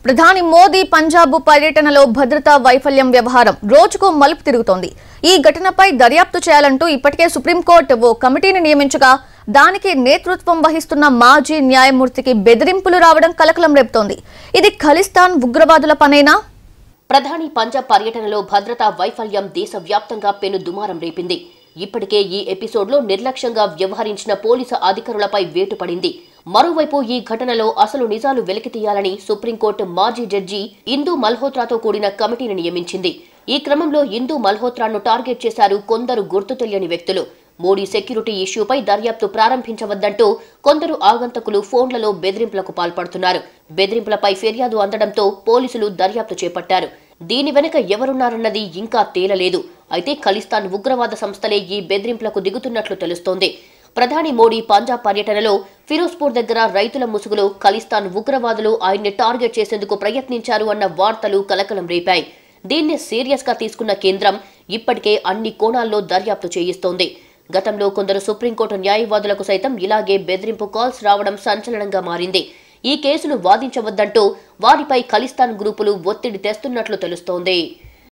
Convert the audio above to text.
ప్రధాని మోదీ పంజాబ్ పర్యటనలో భద్రతా వైఫల్యం వ్యవహారం రోజుకు మలుపు తిరుగుతోంది ఈ ఘటనపై దర్యాప్తు చేయాలంటూ ఇప్పటికే సుప్రీంకోర్టు ఓ కమిటీని నియమించగా దానికి నేతృత్వం వహిస్తున్న మాజీ న్యాయమూర్తికి బెదిరింపులు రావడం కలకలం రేపుతోంది ఇది ఖలిస్తాన్ ఉగ్రవాదుల పనేనా ప్రధాని పంజాబ్ పర్యటనలో భద్రతా వైఫల్యం దేశవ్యాప్తంగా పెను దుమారం రేపింది ఇప్పటికే ఈ ఎపిసోడ్లో నిర్లక్ష్యంగా వ్యవహరించిన పోలీసు అధికారులపై వేటు పడింది మరోవైపు ఈ ఘటనలో అసలు నిజాలు వెలికితీయాలని సుప్రీంకోర్టు మాజీ జడ్జి ఇందూ మల్హోత్రాతో కూడిన కమిటీని నియమించింది ఈ క్రమంలో ఇందూ మల్హోత్రాను టార్గెట్ చేశారు కొందరు గుర్తు తెలియని వ్యక్తులు మోడీ సెక్యూరిటీ ఇష్యూపై దర్యాప్తు ప్రారంభించవద్దంటూ కొందరు ఆగంతకులు ఫోన్లలో బెదిరింపులకు పాల్పడుతున్నారు బెదిరింపులపై ఫిర్యాదు అందడంతో పోలీసులు దర్యాప్తు చేపట్టారు దీని వెనుక ఎవరున్నారన్నది ఇంకా తేలలేదు అయితే ఖలిస్తాన్ ఉగ్రవాద సంస్థలే ఈ బెదిరింపులకు దిగుతున్నట్లు తెలుస్తోంది ప్రధాని మోడీ పంజాబ్ పర్యటనలో ఫిరోజ్పూర్ దగ్గర రైతుల ముసుగులో ఖలిస్తాన్ ఉగ్రవాదులు ఆయన్ని టార్గెట్ చేసేందుకు ప్రయత్నించారు అన్న వార్తలు కలకలం రేపాయి దీన్ని సీరియస్ గా తీసుకున్న కేంద్రం ఇప్పటికే అన్ని కోణాల్లో దర్యాప్తు చేయిస్తోంది గతంలో కొందరు సుప్రీంకోర్టు న్యాయవాదులకు సైతం ఇలాగే బెదిరింపు కాల్స్ రావడం సంచలనంగా మారింది ఈ కేసును వాదించవద్దంటూ వారిపై ఖలిస్తాన్ గ్రూపులు ఒత్తిడి తెస్తున్నట్లు తెలుస్తోంది